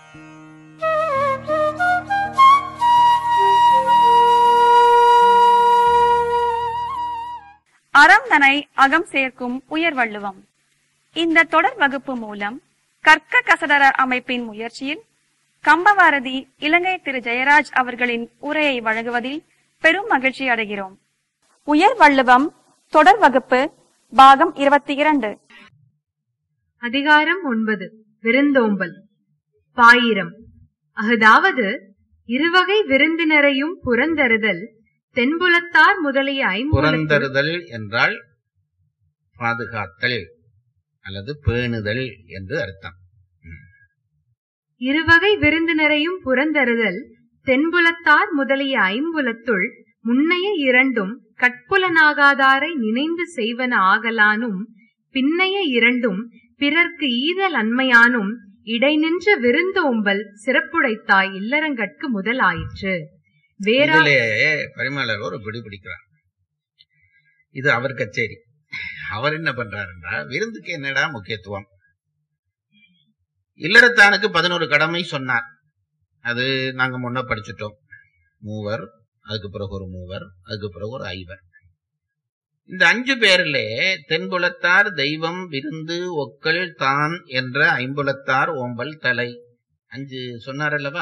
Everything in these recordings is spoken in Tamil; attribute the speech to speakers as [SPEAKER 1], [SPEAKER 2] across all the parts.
[SPEAKER 1] அறம் தனை அகம் சேர்க்கும் உயர்வள்ளுவம் இந்த தொடர் வகுப்பு மூலம் கற்க கசடர அமைப்பின் முயற்சியில் கம்பவாரதி இலங்கை திரு ஜெயராஜ் அவர்களின் உரையை வழங்குவதில் பெரும் மகிழ்ச்சி அடைகிறோம் உயர்வள்ளுவம் தொடர் வகுப்பு பாகம் இருபத்தி இரண்டு
[SPEAKER 2] அதிகாரம் ஒன்பது விருந்தோம்பல் பாயிரம் அஃதாவது இருவகை விருந்தினரையும் புறந்தருதல் தென்புலத்தார் முதலிய ஐம்புலத்து
[SPEAKER 3] புறந்தருதல் என்றால் பாதுகாத்தல் அல்லது பேணுதல் என்று அர்த்தம்
[SPEAKER 2] இருவகை விருந்தினரையும் புறந்தருதல் தென்புலத்தார் முதலிய ஐம்புலத்துள் முன்னைய இரண்டும் கட்புலனாகாதாரை நினைந்து செய்வன ஆகலானும் பின்னைய இரண்டும் பிறர்க்கு ஈதல் அண்மையானும் இடைநின்ற விருந்தோம்பல் சிறப்புடைத்தாய் இல்லறங்கட்கு முதலாயிற்று வேறா
[SPEAKER 3] இதிலே பரிமளர் ஒரு பிடி பிடிக்கிறார் இது அவர் கச்சேரி அவர் என்ன பண்றாருன்னா விருந்துக்கு என்னடா முக்கியத்துவம் இல்லறத்தானுக்கு பதினோரு கடமை சொன்னார் அது நாங்க முன்ன படிச்சுட்டோம் மூவர் அதுக்கு பிறகு ஒரு மூவர் அதுக்கு பிறகு ஒரு ஐவர் இந்த அஞ்சு பேர்ல தென்புலத்தார் தெய்வம் விருந்து ஒக்கல் தான் என்ற ஐம்புலத்தார் ஓம்பல் தலை அஞ்சு சொன்னார் அல்லவா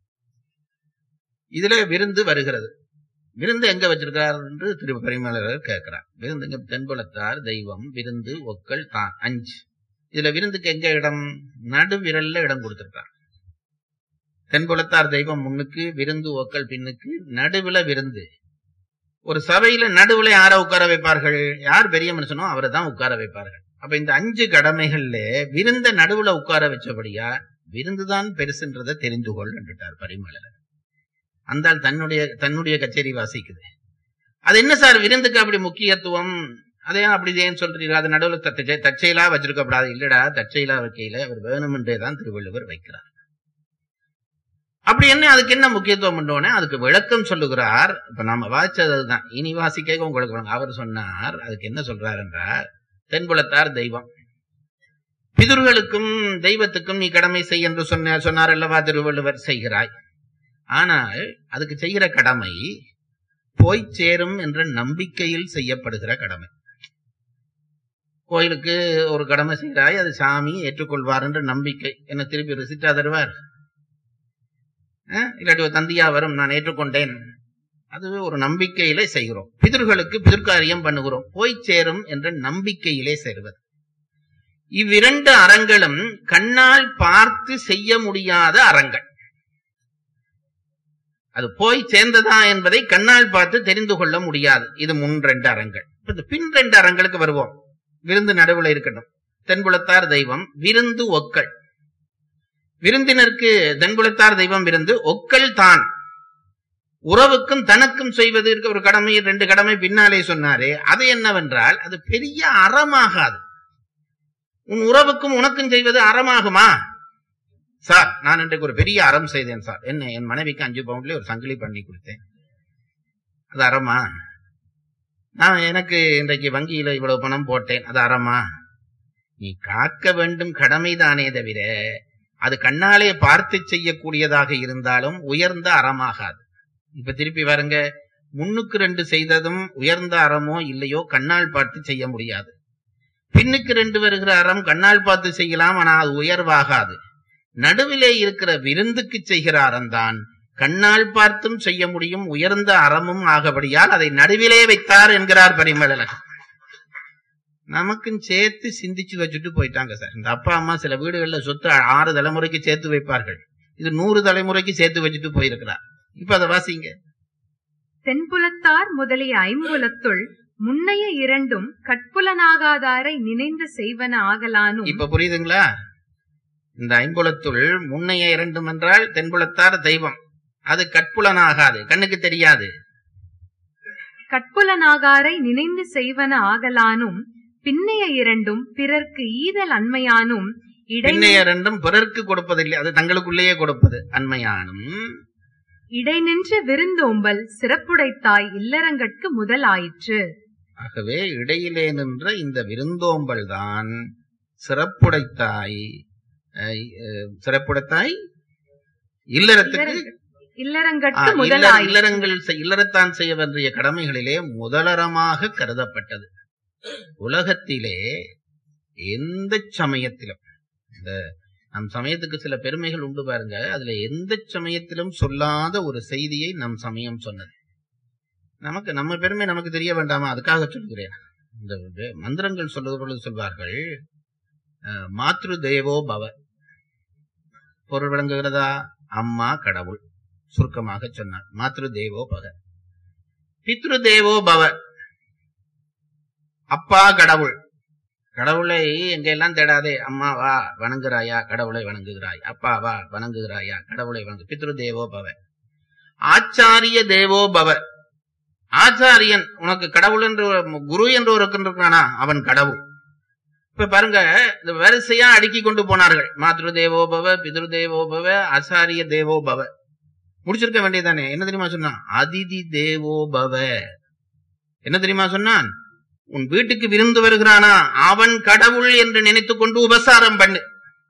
[SPEAKER 3] இதுல விருந்து வருகிறது விருந்து எங்க வச்சிருக்கார் என்று திரு பரிமளர் கேட்கிறார் விருந்து இங்க தென்புலத்தார் தெய்வம் விருந்து ஒக்கல் தான் அஞ்சு இதுல விருந்துக்கு எங்க இடம் நடுவிரல்ல இடம் கொடுத்திருக்கார் தென்புலத்தார் தெய்வம் முன்னுக்கு விருந்து ஒக்கல் பின்னுக்கு நடுவுல விருந்து ஒரு சபையில நடுவுல யார உட்கார வைப்பார்கள் யார் பெரிய மனுஷனோ அவரை தான் உட்கார வைப்பார்கள் அப்ப இந்த அஞ்சு கடமைகள்ல விருந்த நடுவுல உட்கார வச்சபடியா விருந்துதான் பெருசுன்றதை தெரிந்து கொள் என்றுட்டார் பரிமளர் அந்தால் தன்னுடைய தன்னுடைய கச்சேரி வாசிக்குது அது என்ன சார் விருந்துக்கு அப்படி முக்கியத்துவம் அதே அப்படி ஏன் சொல்றீங்க அது நடுவில் தற்செய தற்செயலா வச்சிருக்கப்படாது இல்லடா தற்செயலா வைக்கையில அவர் வேணுமென்றே தான் திருவள்ளுவர் வைக்கிறார் அப்படி என்ன அதுக்கு என்ன முக்கியத்துவம் பண்ணோன்னே அதுக்கு விளக்கம் சொல்லுகிறார் இப்ப நாம வாசிச்சது அதுதான் இனி வாசிக்க உங்களுக்கு விளங்கும். அவர் சொன்னார் அதுக்கு என்ன சொல்றார் என்றார் தென்புலத்தார் தெய்வம் பிதுர்களுக்கும் தெய்வத்துக்கும் நீ கடமை செய் என்று சொன்ன சொன்னார் அல்லவா திருவள்ளுவர் செய்கிறாய் ஆனால் அதுக்கு செய்கிற கடமை போய் சேரும் என்ற நம்பிக்கையில் செய்யப்படுகிற கடமை கோயிலுக்கு ஒரு கடமை செய்கிறாய் அது சாமி ஏற்றுக்கொள்வார் என்ற நம்பிக்கை என்ன திருப்பி ரிசிட்டா தருவார் அஹ், இல்லாட்டி ஒரு தந்தியா வரும் நான் ஏற்றுக்கொண்டேன் அது ஒரு நம்பிக்கையிலே செய்கிறோம் பிதர்களுக்கு பிதற்காரியம் பண்ணுகிறோம் போய் சேரும் என்ற நம்பிக்கையிலே செய்வது இவ்விரண்டு அறங்களும் கண்ணால் பார்த்து செய்ய முடியாத அறங்கள் அது போய் சேர்ந்ததா என்பதை கண்ணால் பார்த்து தெரிந்து கொள்ள முடியாது இது முன் ரெண்டு அறங்கள் இப்ப இந்த பின் ரெண்டு அறங்களுக்கு வருவோம் விருந்து நடுவுல இருக்கட்டும் தென்புலத்தார் தெய்வம் விருந்து ஒக்கள் விருந்தினருக்கு தென்புலத்தார் தெய்வம் விருந்து ஒக்கள் தான் உறவுக்கும் தனக்கும் செய்வது இருக்க ஒரு கடமை ரெண்டு கடமை பின்னாலே சொன்னாரே அது என்னவென்றால் அது பெரிய அறமாகாது உன் உறவுக்கும் உனக்கும் செய்வது அறமாகுமா சார் நான் இன்றைக்கு ஒரு பெரிய அறம் செய்தேன் சார் என்ன என் மனைவிக்கு அஞ்சு பவுண்ட்ல ஒரு சங்கிலி பண்ணி கொடுத்தேன் அது அறமா நான் எனக்கு இன்றைக்கு வங்கியில இவ்வளவு பணம் போட்டேன் அது அறமா நீ காக்க வேண்டும் கடமைதானே தவிர அது கண்ணாலே பார்த்து செய்யக்கூடியதாக இருந்தாலும் உயர்ந்த அறமாகாது இப்ப திருப்பி பாருங்க முன்னுக்கு ரெண்டு செய்ததும் உயர்ந்த அறமோ இல்லையோ கண்ணால் பார்த்து செய்ய முடியாது பின்னுக்கு ரெண்டு வருகிற அறம் கண்ணால் பார்த்து செய்யலாம் ஆனா அது உயர்வாகாது நடுவிலே இருக்கிற விருந்துக்கு செய்கிற அறம்தான் கண்ணால் பார்த்தும் செய்ய முடியும் உயர்ந்த அறமும் ஆகபடியால் அதை நடுவிலே வைத்தார் என்கிறார் பரிமளர் நமக்கும் சேர்த்து சிந்திச்சு வச்சுட்டு போயிட்டாங்க சார் இந்த அப்பா அம்மா சில வீடுகள்ல சொத்து ஆறு தலைமுறைக்கு சேர்த்து வைப்பார்கள் இது நூறு தலைமுறைக்கு சேர்த்து வச்சுட்டு போயிருக்கிறார் இப்ப அதை வாசிங்க
[SPEAKER 2] தென்புலத்தார் முதலிய ஐம்புலத்துள் முன்னைய இரண்டும் கட்புலனாகாதாரை நினைந்து செய்வன ஆகலானும்
[SPEAKER 3] இப்ப புரியுதுங்களா இந்த ஐம்புலத்துள் முன்னைய இரண்டும் என்றால் தென்புலத்தார் தெய்வம் அது கட்புலனாகாது கண்ணுக்கு தெரியாது
[SPEAKER 2] கட்புலனாகாரை நினைந்து செய்வன ஆகலானும் பின்னைய இரண்டும் பிறர்க்கு ஈதல் அண்மையானும் இடை
[SPEAKER 3] பின்னைய இரண்டும் பிறர்க்கு கொடுப்பதில்லை அது தங்களுக்குள்ளேயே கொடுப்பது அண்மையானும்
[SPEAKER 2] இடைநின்ற விருந்தோம்பல் சிறப்புடைத்தாய் இல்லறங்கட்கு முதல் ஆயிற்று
[SPEAKER 3] ஆகவே இடையிலே நின்ற இந்த விருந்தோம்பல் தான் சிறப்புடைத்தாய் அஹ், அஹ், சிறப்புடைத்தாய் இல்லறத்துக்கு
[SPEAKER 2] இல்லறங்கட்கு
[SPEAKER 3] ஆ, இல்லற-
[SPEAKER 2] முதலாய்
[SPEAKER 3] இல்லறங்கள் செய்- இல்லறத்தான் செய்ய வேண்டிய கடமைகளிலே முதலறமாக கருதப்பட்டது உலகத்திலே எந்த சமயத்திலும் இந்த நம் சமயத்துக்கு சில பெருமைகள் உண்டு பாருங்க அதுல எந்த சமயத்திலும் சொல்லாத ஒரு செய்தியை நம் சமயம் சொன்னது நமக்கு நம்ம பெருமை நமக்கு தெரிய வேண்டாமா அதுக்காக சொல்கிறேன் இந்த வே- மந்திரங்கள் சொல்லுவது சொல்வார்கள் அஹ், மாத்ரு தேவோ பவ பொருள் விளங்குகிறதா அம்மா கடவுள் சுருக்கமாக சொன்னார் மாத்ரு தேவோ பவ பித்ரு தேவோ பவ அப்பா கடவுள் கடவுளை எங்கெல்லாம் தேடாதே அம்மா வா வணங்குறாயா கடவுளை வணங்குகிறாய் அப்பா வா வணங்குகிறாயா கடவுளை வணங்கு பித்ரு தேவோ பவ ஆச்சாரிய தேவோ பவ ஆச்சாரியன் உனக்கு கடவுள் என்று ஒரு- குரு என்று ஒரு இருக்கின்றானா அவன் கடவுள் இப்ப பாருங்க இந்த வரிசையா அடுக்கி கொண்டு போனார்கள் மாத்ரு தேவோ பவ பித்ரு தேவோ பவ ஆச்சாரிய தேவோ பவ முடிச்சிருக்க வேண்டியதானே என்ன தெரியுமா சொன்னான் அதிதி தேவோ பவ என்ன தெரியுமா சொன்னான் உன் வீட்டுக்கு விருந்து வருகிறானா அவன் கடவுள் என்று நினைத்துக் கொண்டு உபசாரம் பண்ணு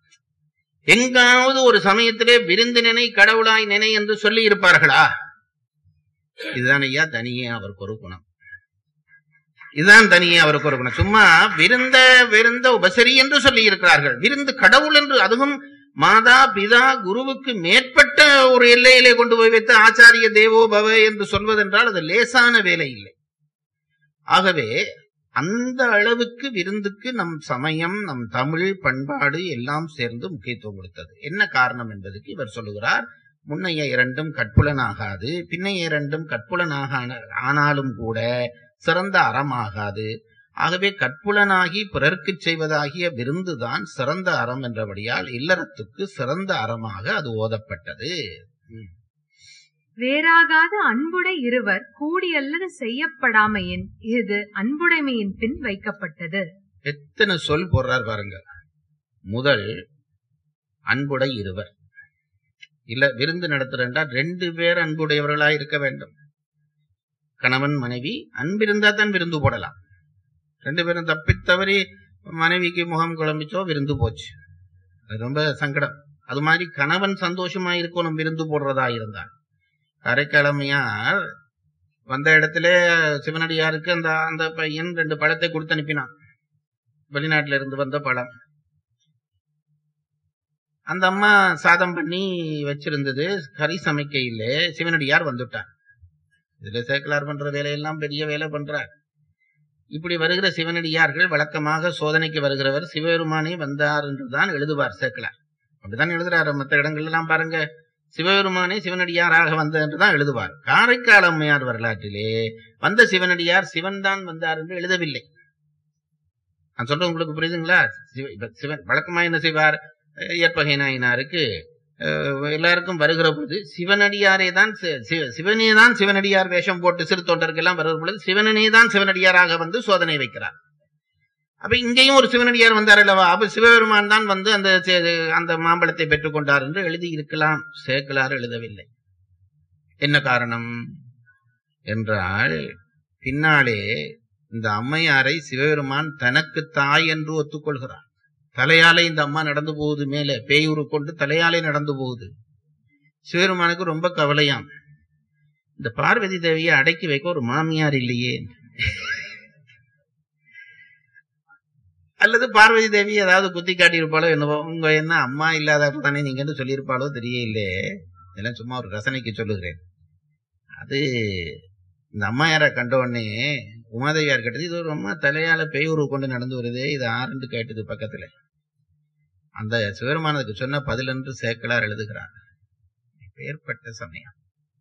[SPEAKER 3] எங்காவது ஒரு சமயத்திலே விருந்து நினை கடவுளாய் நினை என்று சொல்லி இருப்பார்களா இதுதான் ஐயா தனியே அவருக்கு ஒரு குணம் இதுதான் தனியே அவருக்கு ஒரு குணம் சும்மா விருந்த விருந்த உபசரி என்று சொல்லி இருக்கிறார்கள் விருந்து கடவுள் என்று அதுவும் மாதா பிதா குருவுக்கு மேற்பட்ட ஒரு எல்லையிலே கொண்டு போய் வைத்து ஆச்சாரிய தேவோ பவ என்று சொல்வதென்றால் அது லேசான வேலை இல்லை ஆகவே அந்த அளவுக்கு விருந்துக்கு நம் சமயம் நம் தமிழ் பண்பாடு எல்லாம் சேர்ந்து முக்கியத்துவம் கொடுத்தது என்ன காரணம் என்பதற்கு இவர் சொல்லுகிறார் முன்னைய இரண்டும் கற்புலனாகாது பின்னைய இரண்டும் கற்புலனாக ஆனாலும் கூட சிறந்த அறமாகாது ஆகவே கற்புலனாகி பிறர்க்கு செய்வதாகிய விருந்துதான் சிறந்த அறம் என்றபடியால் இல்லறத்துக்கு சிறந்த அறமாக அது ஓதப்பட்டது ம்.
[SPEAKER 2] வேறாகாத அன்புடை இருவர் கூடி அல்லது செய்யப்படாமையின் இது அன்புடைமையின் பின் வைக்கப்பட்டது
[SPEAKER 3] எத்தனை சொல் போடுறார் பாருங்க முதல் அன்புடை இருவர் இல்ல விருந்து நடத்துறா ரெண்டு பேர் அன்புடையவர்களா இருக்க வேண்டும் கணவன் மனைவி அன்பிருந்தா தான் விருந்து போடலாம் ரெண்டு பேரும் தப்பித் தவறி மனைவிக்கு முகம் குழம்பிச்சோ விருந்து போச்சு அது ரொம்ப சங்கடம் அது மாதிரி கணவன் சந்தோஷமா இருக்கணும் விருந்து போடுறதா இருந்தால் அரைக்கிழமையார் வந்த இடத்துல சிவனடியாருக்கு அந்த அந்த பையன் ரெண்டு பழத்தை கொடுத்து அனுப்பினான் வெளிநாட்டுல இருந்து வந்த பழம் அந்த அம்மா சாதம் பண்ணி வச்சிருந்தது கறி சமைக்கையில சிவனடியார் வந்துட்டார் இதுல சேக்கலார் பண்ற வேலையெல்லாம் பெரிய வேலை பண்றார் இப்படி வருகிற சிவனடியார்கள் வழக்கமாக சோதனைக்கு வருகிறவர் சிவபெருமானே வந்தார் என்றுதான் எழுதுவார் சேக்கலார் அப்படிதான் எழுதுறாரு மற்ற இடங்கள்ல எல்லாம் பாருங்க சிவபெருமானே சிவனடியாராக வந்த என்றுதான் எழுதுவார் காரைக்கால் அம்மையார் வரலாற்றிலே வந்த சிவனடியார் சிவன் தான் வந்தார் என்று எழுதவில்லை நான் சொல்றது உங்களுக்கு புரியுதுங்களா சிவ- இப்ப சிவன் வழக்கமா என்ன செய்வார் அஹ் இயற்பகை நாயனாருக்கு அஹ், எல்லாருக்கும் வருகிற போது சிவனடியாரே தான் சி- சி- சிவனே தான் சிவனடியார் வேஷம் போட்டு சிறு தொண்டருக்கு எல்லாம் வருகிற பொழுது சிவனனே தான் சிவனடியாராக வந்து சோதனை வைக்கிறார் அப்ப இங்கேயும் ஒரு சிவனடியார் வந்தார் அல்லவா அப்ப சிவபெருமான் தான் வந்து அந்த சே- அந்த மாம்பழத்தை பெற்றுக்கொண்டார் என்று எழுதி இருக்கலாம் சேக்கலார் எழுதவில்லை என்ன காரணம் என்றால் பின்னாலே இந்த அம்மையாரை சிவபெருமான் தனக்கு தாய் என்று ஒத்துக்கொள்கிறார் தலையாலே இந்த அம்மா நடந்து போகுது மேல பேயூரு கொண்டு தலையாலே நடந்து போகுது சிவபெருமானுக்கு ரொம்ப கவலையாம் இந்த பார்வதி தேவியை அடக்கி வைக்க ஒரு மாமியார் இல்லையே அல்லது பார்வதி தேவி ஏதாவது குத்தி காட்டியிருப்பாளோ என்னவோ உங்க என்ன அம்மா இல்லாதப்ப தானே நீங்க என்ன சொல்லியிருப்பாளோ தெரியல இதெல்லாம் சும்மா ஒரு ரசனைக்கு சொல்லுகிறேன் அது இந்த அம்மையாரை கண்ட உடனே உமாதேவியார் கேட்டது இது ஒரு அம்மா தலையால பேயூரு கொண்டு நடந்து வருதே இது ஆறுண்டு கேட்டது பக்கத்துல அந்த சிவருமானதுக்கு சொன்ன பதில் என்று சேக்கலார் எழுதுகிறார் ஏற்பட்ட சமயம்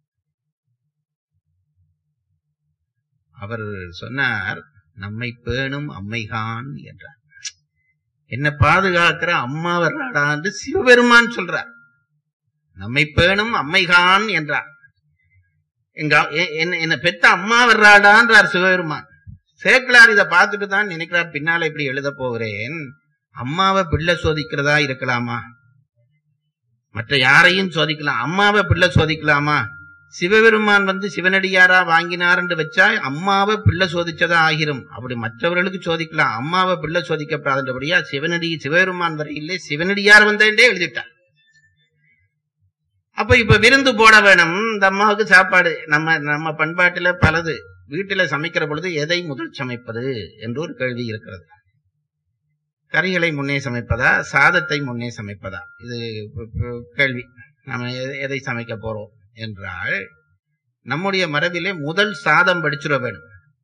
[SPEAKER 3] அவர் சொன்னார் நம்மை பேணும் அம்மைகான் என்றார் என்ன பாதுகாக்கிற அம்மா வர்றாடான்னு சிவபெருமான் சொல்றார் நம்மை பேணும் அம்மைகான் என்றார் எங்க எ- என்ன- என்ன பெத்த அம்மா வர்றாடான்றார் சிவபெருமான் சேக்கலார் இதை பார்த்துட்டு தான் நினைக்கிறார் பின்னால இப்படி எழுத போகிறேன் அம்மாவை பிள்ளை சோதிக்கிறதா இருக்கலாமா மற்ற யாரையும் சோதிக்கலாம் அம்மாவை பிள்ளை சோதிக்கலாமா சிவபெருமான் வந்து சிவனடியாரா வாங்கினார் என்று வச்சா அம்மாவை பிள்ளை சோதிச்சதா ஆகிரும் அப்படி மற்றவர்களுக்கு சோதிக்கலாம் அம்மாவை பிள்ளை சோதிக்கப்படாதபடியா சிவனடி சிவபெருமான் வரையிலே சிவனடியார் வந்தேன்டே எழுதிட்டார் அப்ப இப்ப விருந்து போட வேணும் இந்த அம்மாவுக்கு சாப்பாடு நம்ம நம்ம பண்பாட்டுல பலது வீட்டுல சமைக்கிற பொழுது எதை முதல் சமைப்பது என்று ஒரு கேள்வி இருக்கிறது கறிகளை முன்னே சமைப்பதா சாதத்தை முன்னே சமைப்பதா இது ப- ப- கேள்வி நாம எதை- எதை சமைக்க போறோம் என்றால் நம்முடைய மரபிலே முதல் சாதம் படிச்சிட வேணும்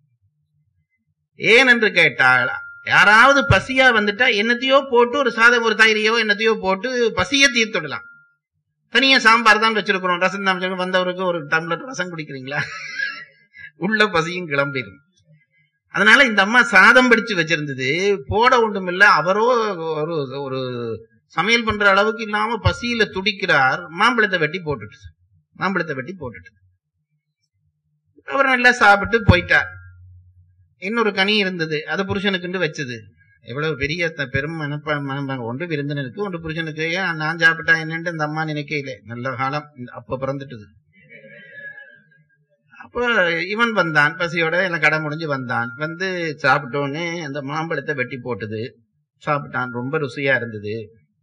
[SPEAKER 3] ஏன் என்று கேட்டால் யாராவது பசியா வந்துட்டா என்னத்தையோ போட்டு ஒரு சாதம் ஒரு தயிரையோ என்னத்தையோ போட்டு பசியை தீர்த்துடலாம் தனியா சாம்பார் தான் வச்சிருக்கிறோம் ரசம் தான் வச்சிருக்கோம். வந்தவருக்கு ஒரு டம்ளர் ரசம் குடிக்கிறீங்களா உள்ள பசியும் கிளம்பிடும் அதனால இந்த அம்மா சாதம் படிச்சு வச்சிருந்தது போட ஒன்றும் இல்ல அவரோ ஒரு ஒரு சமையல் பண்ற அளவுக்கு இல்லாம பசியில துடிக்கிறார் மாம்பழத்தை வெட்டி போட்டுட்டு மாம்பழத்தை வெட்டி போட்டுட்டு அவர் நல்லா சாப்பிட்டு போயிட்டார் இன்னொரு கனி இருந்தது அது புருஷனுக்குண்டு வச்சது எவ்வளவு பெரிய த- பெரும் மனப்ப மனப்பாங்க ஒன்று விருந்தினருக்கு ஒன்று புருஷனுக்கு ஏன் நான் சாப்பிட்டா என்னன்னு இந்த அம்மா நினைக்கையில நல்ல காலம் இந்த- அப்ப பிறந்துட்டுது அப்போ இவன் வந்தான் பசியோட எல்லாம் கடை முடிஞ்சு வந்தான் வந்து சாப்பிட்டோன்னே அந்த மாம்பழத்தை வெட்டி போட்டுது சாப்பிட்டான் ரொம்ப ருசியா இருந்தது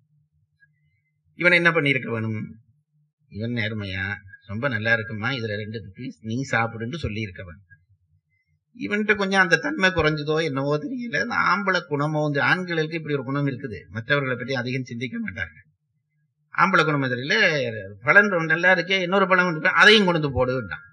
[SPEAKER 3] இவன் என்ன பண்ணிருக்க வேணும் இவன் நேர்மையா ரொம்ப நல்லா இருக்குமா இதுல ரெண்டு பீஸ் நீ சாப்பிடுன்னு சொல்லி இருக்கவன் இவன்கிட்ட கொஞ்சம் அந்த தன்மை குறைஞ்சதோ என்னவோ தெரியல அந்த ஆம்பளை குணமோ இந்த ஆண்களுக்கு இப்படி ஒரு குணம் இருக்குது மற்றவர்களை பற்றி அதிகம் சிந்திக்க மாட்டாங்க ஆம்பளை குணம் தெரியல பழம் ரொம்ப நல்லா இருக்கே இன்னொரு பழம் இருக்கு அதையும் கொண்டு வந்து போடுன்றான்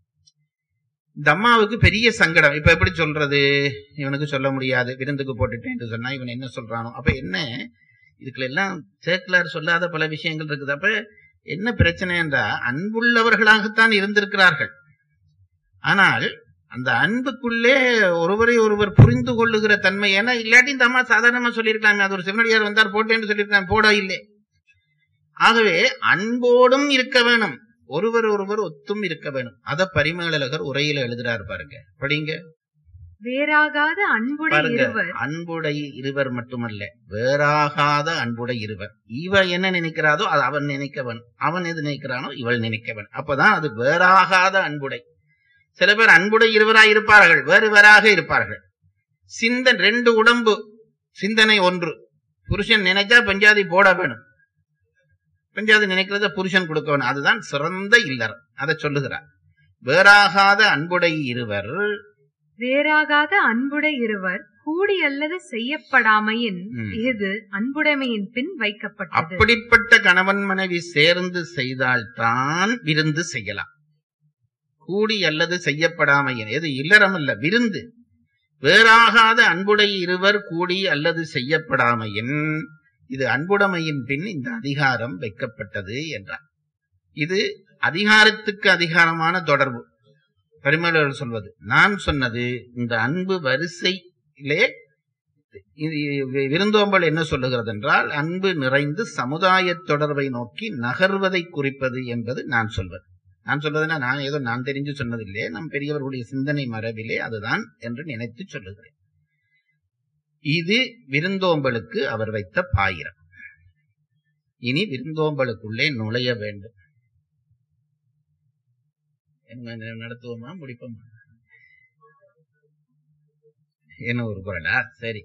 [SPEAKER 3] இந்த அம்மாவுக்கு பெரிய சங்கடம் இப்ப எப்படி சொல்றது இவனுக்கு சொல்ல முடியாது விருந்துக்கு போட்டுட்டேன் சொன்னா இவன் என்ன சொல்றானோ அப்ப என்ன இதுக்குள்ள எல்லாம் சேக்கலார் சொல்லாத பல விஷயங்கள் இருக்குது அப்ப என்ன பிரச்சனை என்றா அன்புள்ளவர்களாகத்தான் இருந்திருக்கிறார்கள் ஆனால் அந்த அன்புக்குள்ளே ஒருவரை ஒருவர் புரிந்து கொள்ளுகிற தன்மை ஏன்னா இல்லாட்டி இந்த அம்மா சாதாரணமா சொல்லியிருக்காங்க அது ஒரு சிவனடியார் வந்தார் போட்டேன்னு சொல்லியிருக்காங்க போட இல்லை ஆகவே அன்போடும் இருக்க வேணும் ஒருவர் ஒருவர் ஒத்தும் இருக்க வேணும் அத பரிமேலழகர் உரையில எழுதுறாரு பாருங்க படிங்க
[SPEAKER 2] வேறாகாத அன்புடைய
[SPEAKER 3] பாருங்க
[SPEAKER 2] இருவர்
[SPEAKER 3] அன்புடை இருவர் மட்டுமல்ல வேறாகாத அன்புடை இருவர் இவ என்ன நினைக்கிறாதோ அது அவன் நினைக்க வேணும் அவன் எது நினைக்கிறானோ இவள் நினைக்க வேணும் அப்பதான் அது வேறாகாத அன்புடை சில பேர் அன்புடை இருவராய் இருப்பார்கள் வேறு வேறாக இருப்பார்கள் சிந்தன் ரெண்டு உடம்பு சிந்தனை ஒன்று புருஷன் நினைச்சா பஞ்சாதி போட வேணும் பஞ்சாதி நினைக்கிறத புருஷன் கொடுக்க வேணும் அதுதான் சிறந்த இல்லறம் அதை சொல்லுகிறார் வேறாகாத அன்புடை இருவர்
[SPEAKER 2] வேறாகாத அன்புடைய இருவர் கூடி அல்லது செய்யப்படாமையின்
[SPEAKER 3] ம்.
[SPEAKER 2] இது அன்புடைமையின் பின் வைக்கப்பட்டது
[SPEAKER 3] அப்படிப்பட்ட கணவன் மனைவி சேர்ந்து செய்தால்தான் விருந்து செய்யலாம் கூடி அல்லது செய்யப்படாமையின் எது இல்லறம் அல்ல விருந்து வேறாகாத அன்புடை இருவர் கூடி அல்லது செய்யப்படாமையின் இது அன்புடைமையின் பின் இந்த அதிகாரம் வைக்கப்பட்டது என்றார் இது அதிகாரத்துக்கு அதிகாரமான தொடர்பு பரிமளர் சொல்வது நான் சொன்னது இந்த அன்பு வரிசையிலே இது வி- விருந்தோம்பல் என்ன சொல்லுகிறது என்றால் அன்பு நிறைந்து சமுதாய தொடர்பை நோக்கி நகர்வதை குறிப்பது என்பது நான் சொல்வது நான் சொல்வதுன்னா நான் ஏதோ நான் தெரிஞ்சு சொன்னதில்லை நம் பெரியவர்களுடைய சிந்தனை மரபிலே அதுதான் என்று நினைத்து சொல்லுகிறேன் இது விருந்தோம்பலுக்கு அவர் வைத்த பாயிரம் இனி விருந்தோம்பலுக்குள்ளே நுழைய வேண்டும் என்ன நடத்துவோமா முடிப்போமா என்ன ஒரு குரலா சரி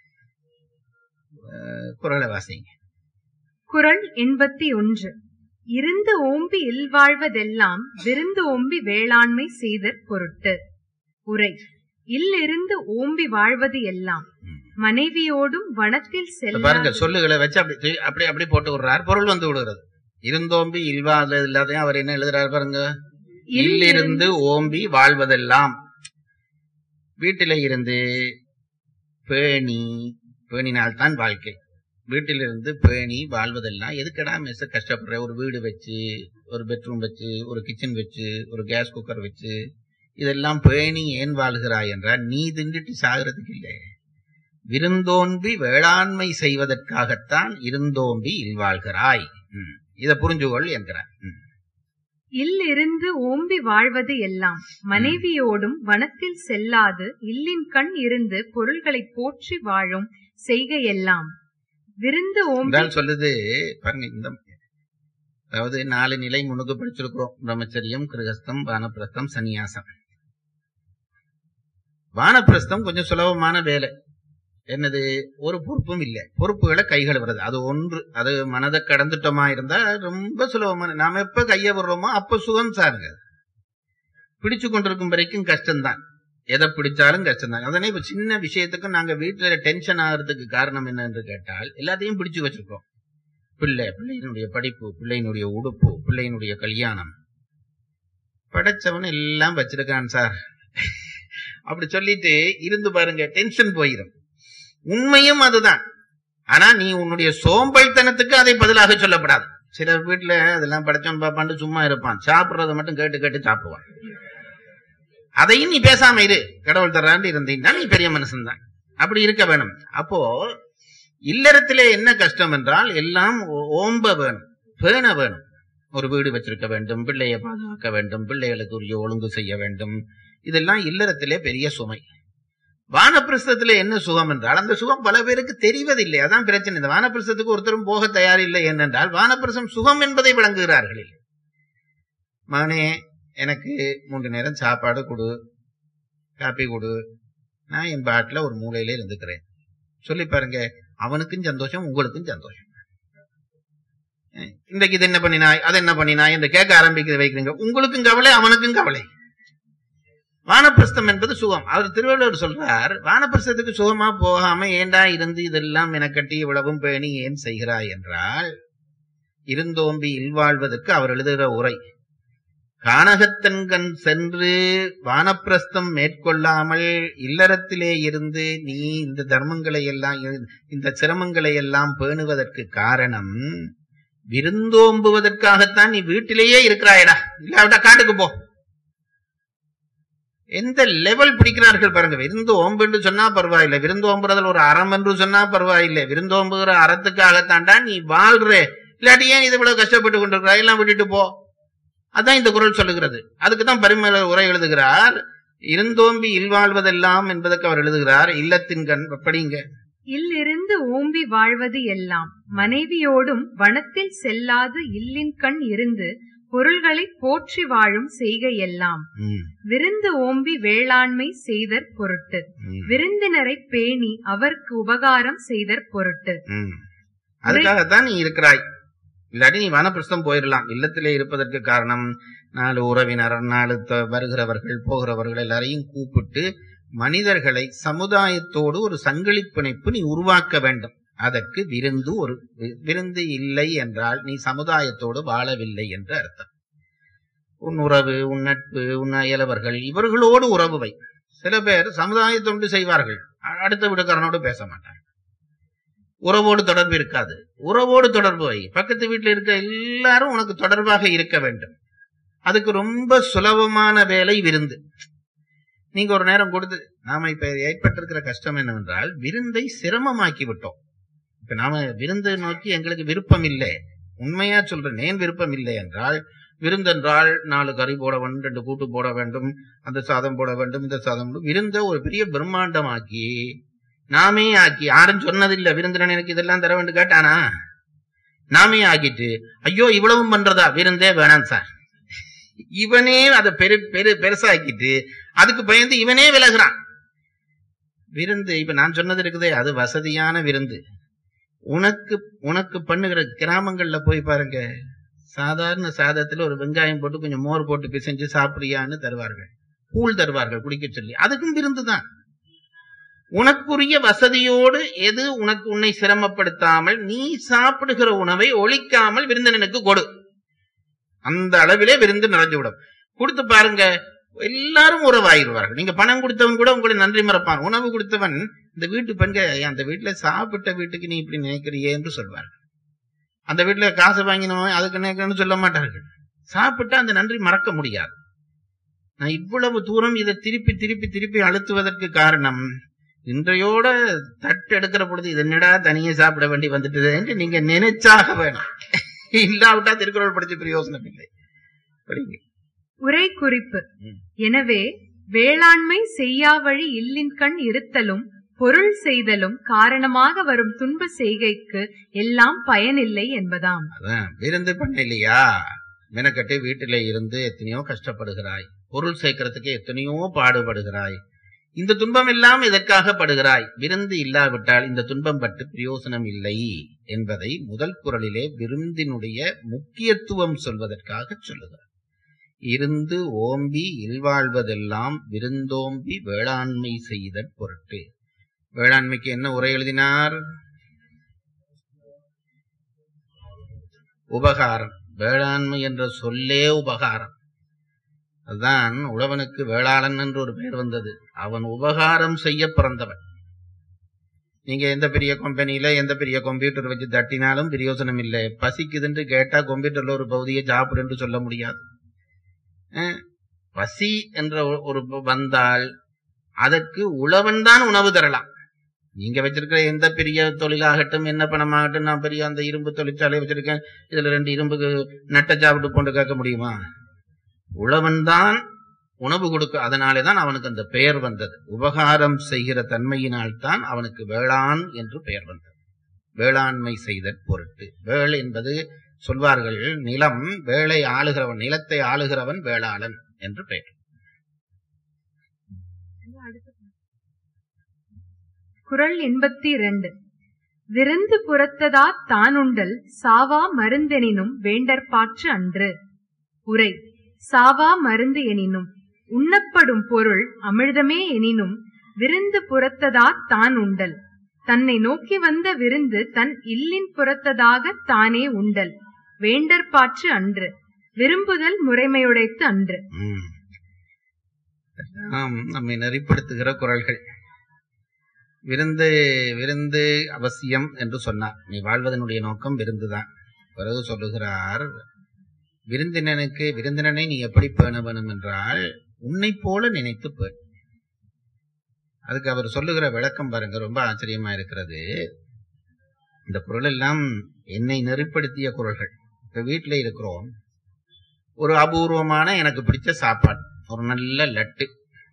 [SPEAKER 3] அஹ், குரலை வாசிங்க
[SPEAKER 2] குறள் எண்பத்தி ஒன்று இருந்து ஓம்பி இல்வாழ்வதெல்லாம் விருந்து ஓம்பி வேளாண்மை செய்தற் பொருட்டு உரை இல்லிருந்து ஓம்பி வாழ்வது எல்லாம்
[SPEAKER 3] ம்.
[SPEAKER 2] மனைவியோடும் வனத்தில்
[SPEAKER 3] இப்ப பாருங்க
[SPEAKER 2] செல்ல
[SPEAKER 3] சொல்லுகளை வச்சு அப்படி தூக்கி- அப்படி அப்படி போட்டு விடுறார் பொருள் வந்து விடுகிறது இருந்தோம்பி இல்வாத இல்லாதையும் அவர் என்ன எழுதுறாரு பாருங்க இல்லிருந்து ஓம்பி வாழ்வதெல்லாம் வீட்டில இருந்து பேணி பேணினால்தான் வாழ்க்கை வீட்டிலிருந்து பேணி வாழ்வதெல்லாம் எதுக்கடா மெஸ்ஸ கஷ்டப்படுற ஒரு வீடு வச்சு ஒரு பெட்ரூம் வச்சு ஒரு கிச்சன் வச்சு ஒரு கேஸ் குக்கர் வச்சு இதெல்லாம் பேணி ஏன் வாழ்கிறாய் என்றால் நீ திண்டுட்டு சாகிறதுக்கு இல்லை விருந்தோம்பி வேளாண்மை செய்வதற்காகத்தான் இருந்தோம்பி இல்வாழ்கிறாய் ம். இத புரிஞ்சுகொள் என்கிறார் ம்.
[SPEAKER 2] இல்லிருந்து ஓம்பி வாழ்வது எல்லாம் மனைவியோடும் வனத்தில் செல்லாது இல்லின் கண் இருந்து பொருள்களை போற்றி வாழும் செய்கையெல்லாம் விருந்து ஓம்பி
[SPEAKER 3] என்றால் சொல்லுது பாருங்க இந்த அதாவது நாலு நிலை முன்னுக்கு படிச்சிருக்கிறோம் பிரம்மச்சரியம் கிருகஸ்தம் வானப்பிரஸ்தம் சந்நியாசம் வானப்பிரஸ்தம் கொஞ்சம் சுலபமான வேலை என்னது ஒரு பொறுப்பும் இல்லை பொறுப்புகளை கைகள் வருது அது ஒன்று அது மனதை கடந்துட்டோமா இருந்தா ரொம்ப சுலபமான நாம எப்ப கைய விடுறோமோ அப்ப சுகம் சாருங்க பிடிச்சு கொண்டிருக்கும் வரைக்கும் கஷ்டம்தான் எதை பிடிச்சாலும் கஷ்டம்தான் அதனே இப்ப சின்ன விஷயத்துக்கு நாங்க வீட்டுல டென்ஷன் ஆகிறதுக்கு காரணம் என்னன்னு கேட்டால் எல்லாத்தையும் பிடிச்சு வச்சிருக்கோம் பிள்ளை பிள்ளையினுடைய படிப்பு பிள்ளையினுடைய உடுப்பு பிள்ளையினுடைய கல்யாணம் படைச்சவன் எல்லாம் வச்சிருக்கான் சார் அப்படி சொல்லிட்டு இருந்து பாருங்க டென்ஷன் போயிடும் உண்மையும் அதுதான் ஆனா நீ உன்னுடைய சோம்பல்தனத்துக்கு அதை பதிலாக சொல்லப்படாது சில வீட்டுல அதெல்லாம் படைச்சவன் பாப்பாண்டு சும்மா இருப்பான் சாப்பிடுறத மட்டும் கேட்டு கேட்டு சாப்பிடுவான் அதையும் நீ பேசாம இரு கடவுள் தர்றாண்டு இருந்தீங்கன்னா நீ பெரிய மனுஷன் தான் அப்படி இருக்க வேணும் அப்போ இல்லறத்திலே என்ன கஷ்டம் என்றால் எல்லாம் ஓ- ஓம்ப வேணும் பேண வேணும் ஒரு வீடு வச்சிருக்க வேண்டும் பிள்ளையை பாதுகாக்க வேண்டும் பிள்ளைகளுக்கு உரிய ஒழுங்கு செய்ய வேண்டும் இதெல்லாம் இல்லறத்திலே பெரிய சுமை வானப்பிரஸ்தத்திலே என்ன சுகம் என்றால் அந்த சுகம் பல பேருக்கு தெரிவதில்லை அதான் பிரச்சனை இந்த வானப்பிரஸ்தத்துக்கு ஒருத்தரும் போக தயாரில்லை என்னென்றால் வானப்பிரசம் சுகம் என்பதை விளங்குகிறார்கள் இல்லை. மகனே எனக்கு மூன்று நேரம் சாப்பாடு கொடு காப்பி கொடு நான் என் பாட்டில் ஒரு மூலையில இருந்துக்கிறேன் சொல்லி பாருங்க அவனுக்கும் சந்தோஷம் உங்களுக்கும் சந்தோஷம் அஹ் இன்றைக்கு இது என்ன பண்ணினாய் அது என்ன பண்ணினாய் என்று கேட்க ஆரம்பிக்க வைக்கிறீங்க உங்களுக்கும் கவலை அவனுக்கும் கவலை வானப்பிரஸ்தம் என்பது சுகம் அவர் திருவள்ளுவர் சொல்றார் வானப்பிரஸ்தத்துக்கு சுகமா போகாம ஏண்டா இருந்து இதெல்லாம் எனக்கட்டி இவ்வளவும் பேணி ஏன் செய்கிறாய் என்றால் இருந்தோம்பி இல்வாழ்வதற்கு அவர் எழுதுகிற உரை கானகத்தன்கண் சென்று வானப்பிரஸ்தம் மேற்கொள்ளாமல் இல்லறத்திலே இருந்து நீ இந்த தர்மங்களை எல்லாம் இந்த சிரமங்களை எல்லாம் பேணுவதற்கு காரணம் விருந்தோம்புவதற்காகத்தான் நீ வீட்டிலேயே இருக்கிறாயடா இல்லாவிட்டா காட்டுக்கு போ எந்த லெவல் பிடிக்கிறார்கள் பாருங்க விருந்து ஓம்பு என்று சொன்னா பரவாயில்லை விருந்து ஓம்புறதுல ஒரு அறம் என்று சொன்னா பரவாயில்லை விருந்து ஓம்புகிற அறத்துக்காகத்தான்டா நீ வாழ்ற இல்லாட்டி ஏன் இது இவ்வளவு கஷ்டப்பட்டு கொண்டிருக்கிறாய் எல்லாம் விட்டுட்டு போ அதான் இந்த குரல் சொல்லுகிறது அதுக்கு தான் பரிமள உரை எழுதுகிறார் இருந்தோம்பி இல்வாழ்வதெல்லாம் என்பதற்கு அவர் எழுதுகிறார் இல்லத்தின் கண் படிங்க
[SPEAKER 2] இல்லிருந்து ஓம்பி வாழ்வது எல்லாம் மனைவியோடும் வனத்தில் செல்லாது இல்லின் கண் இருந்து பொருள்களை போற்றி வாழும் செய்கை எல்லாம்
[SPEAKER 3] ம்,
[SPEAKER 2] விருந்து ஓம்பி வேளாண்மை செய்தற் பொருட்டு
[SPEAKER 3] ம்,
[SPEAKER 2] விருந்தினரை பேணி அவர்க்கு உபகாரம் செய்தற் பொருட்டு
[SPEAKER 3] ம். அதுக்காகத்தான் நீ இருக்கிறாய் இல்லாட்டி நீ வனப்பிரஸ்தம் போயிடலாம் இல்லத்திலே இருப்பதற்கு காரணம் நாலு உறவினர் நாலு த- வருகிறவர்கள் போகிறவர்கள் எல்லாரையும் கூப்பிட்டு மனிதர்களை சமுதாயத்தோடு ஒரு சங்கிலி பிணைப்பு நீ உருவாக்க வேண்டும் அதற்கு விருந்து ஒரு வி- விருந்து இல்லை என்றால் நீ சமுதாயத்தோடு வாழவில்லை என்று அர்த்தம் உன் உறவு உன் நட்பு உன் அயலவர்கள் இவர்களோடு உறவு வை சில பேர் சமுதாய தொண்டு செய்வார்கள் அ- அடுத்த வீட்டுக்காரனோடு பேச மாட்டாங்க உறவோடு தொடர்பு இருக்காது உறவோடு தொடர்பு வை பக்கத்து வீட்டில் இருக்க எல்லாரும் உனக்கு தொடர்பாக இருக்க வேண்டும் அதுக்கு ரொம்ப சுலபமான வேலை விருந்து நீங்க ஒரு நேரம் கொடுத்து நாம இப்ப ஏற்பட்டிருக்கிற கஷ்டம் என்னவென்றால் விருந்தை சிரமமாக்கி விட்டோம் இப்ப நாம விருந்து நோக்கி எங்களுக்கு விருப்பம் இல்லை உண்மையா சொல்றேன் ஏன் விருப்பம் இல்லை என்றால் விருந்தென்றால் நாலு கறி போட வேண்டும் ரெண்டு கூட்டு போட வேண்டும் அந்த சாதம் போட வேண்டும் இந்த சாதம் போட- விருந்த ஒரு பெரிய பிரம்மாண்டமாக்கி நாமே ஆக்கி யாரும் சொன்னதில்லை விருந்தினன் எனக்கு இதெல்லாம் தர வேண்டும் கேட்டானா நாமே ஆக்கிட்டு ஐயோ இவ்வளவும் பண்றதா விருந்தே வேணாம் சார் இவனே அதை பெரு பெரு பெருசாக்கிட்டு அதுக்கு பயந்து இவனே விலகுறான் விருந்து இப்ப நான் சொன்னது இருக்குதே அது வசதியான விருந்து உனக்கு உனக்கு பண்ணுகிற கிராமங்கள்ல போய் பாருங்க சாதாரண சாதத்துல ஒரு வெங்காயம் போட்டு கொஞ்சம் மோர் போட்டு பிசைஞ்சு சாப்பிடுறியான்னு தருவார்கள் கூழ் தருவார்கள் குடிக்க சொல்லி அதுக்கும் விருந்து தான் உனக்குரிய வசதியோடு எது உனக்கு உன்னை சிரமப்படுத்தாமல் நீ சாப்பிடுகிற உணவை ஒழிக்காமல் விருந்தினனுக்கு கொடு அந்த அளவிலே விருந்து நிறைஞ்சு விடும் கொடுத்து பாருங்க எல்லாரும் உறவாயிருவார்கள் நீங்க பணம் கொடுத்தவன் கூட உங்களை நன்றி மறப்பான் உணவு கொடுத்தவன் இந்த வீட்டு பெண்கள் "ஐயா, அந்த வீட்டுல சாப்பிட்ட வீட்டுக்கு நீ இப்படி நினைக்கிறியே என்று சொல்வார்கள் அந்த வீட்டுல காசு வாங்கினவன் அதுக்கு நினைக்கிறேன்னு சொல்ல மாட்டார்கள் சாப்பிட்டா அந்த நன்றி மறக்க முடியாது நான் இவ்வளவு தூரம் இதை திருப்பி திருப்பி திருப்பி அழுத்துவதற்கு காரணம் இன்றையோட தட்டு எடுக்கிற பொழுது இது என்னடா தனியே சாப்பிட வேண்டி வந்துட்டது என்று நீங்க நினைச்சாக வேணும் இல்லாவிட்டா திருக்குறள் படிச்ச பிரயோசனம் இல்லை படிங்க
[SPEAKER 2] உரை குறிப்பு
[SPEAKER 3] ம்.
[SPEAKER 2] எனவே வேளாண்மை செய்யாவழி இல்லின் கண் இருத்தலும் பொருள் செய்தலும் காரணமாக வரும் துன்ப செய்கைக்கு எல்லாம் பயனில்லை என்பதாம்
[SPEAKER 3] அதான் விருந்து பண்ண இல்லையா மெனக்கட்டு வீட்டிலே இருந்து எத்தனையோ கஷ்டப்படுகிறாய் பொருள் சேர்க்கறதுக்கு எத்தனையோ பாடுபடுகிறாய் இந்த துன்பம் எல்லாம் எதற்காக படுகிறாய் விருந்து இல்லாவிட்டால் இந்த துன்பம் பட்டு பிரயோசனம் இல்லை என்பதை முதல் குரலிலே விருந்தினுடைய முக்கியத்துவம் சொல்வதற்காக சொல்லுகிறார் இருந்து ஓம்பி இல்வாழ்வதெல்லாம் விருந்தோம்பி வேளாண்மை செய்தற் பொருட்டு வேளாண்மைக்கு என்ன உரை எழுதினார் உபகாரம் வேளாண்மை என்ற சொல்லே உபகாரம் அதுதான் உழவனுக்கு வேளாளன் என்று ஒரு பெயர் வந்தது அவன் உபகாரம் செய்ய பிறந்தவன் நீங்க எந்த பெரிய கம்பெனியில எந்த பெரிய கம்ப்யூட்டர் வச்சு தட்டினாலும் பிரயோசனம் இல்லை பசிக்குதுன்னு கேட்டா கம்ப்யூட்டர்ல ஒரு பகுதியை சாப்பிடு என்று சொல்ல முடியாது அஹ், பசி என்ற ஒ- ஒரு ப- வந்தால் அதற்கு உழவன் தான் உணவு தரலாம் நீங்க வச்சிருக்கிற எந்த பெரிய தொழிலாகட்டும் என்ன பணமாகட்டும் நான் பெரிய அந்த இரும்பு தொழிற்சாலை வச்சிருக்கேன் இதுல ரெண்டு இரும்புக்கு நட்டை சாப்பிட்டு போட்டு கேட்க முடியுமா உழவன் தான் உணவு கொடுக்க அதனாலே தான் அவனுக்கு அந்த பெயர் வந்தது உபகாரம் செய்கிற தன்மையினால் தான் அவனுக்கு வேளாண் என்று பெயர் வந்தது வேளாண்மை செய்தற் பொருட்டு வேள் என்பது சொல்வார்கள் நிலம் வேளை ஆளுகிறவன் நிலத்தை ஆளுகிறவன் வேளாளன் என்று பெயர்
[SPEAKER 2] குறள் எண்பத்தி இரண்டு விருந்து புறத்ததா தானுண்டல் சாவா மருந்தெனினும் வேண்டற்பாற்று அன்று உரை சாவா மருந்து எனினும் உண்ணப்படும் பொருள் அமிர்தமே எனினும் விருந்து புறத்ததா தான் உண்டல் தன்னை நோக்கி வந்த விருந்து தன் இல்லின் புறத்ததாக தானே உண்டல் வேண்டற்பாற்று அன்று விரும்புதல் முறைமையுடைத்து அன்று
[SPEAKER 3] ம். எல்லாம் நம்மை நெறிப்படுத்துகிற குரல்கள் விருந்து விருந்து அவசியம் என்று சொன்னார் நீ வாழ்வதனுடைய நோக்கம் விருந்துதான் பிறகு சொல்லுகிறார் விருந்தினனுக்கு விருந்தினனை நீ எப்படி பேண வேணும் என்றால் உன்னை போல நினைத்து பேண் அதுக்கு அவர் சொல்லுகிற விளக்கம் பாருங்க ரொம்ப ஆச்சரியமா இருக்கிறது இந்த குரல் எல்லாம் என்னை நெறிப்படுத்திய குரல்கள் இப்ப வீட்டில் இருக்கிறோம் ஒரு அபூர்வமான எனக்கு பிடிச்ச சாப்பாடு ஒரு நல்ல லட்டு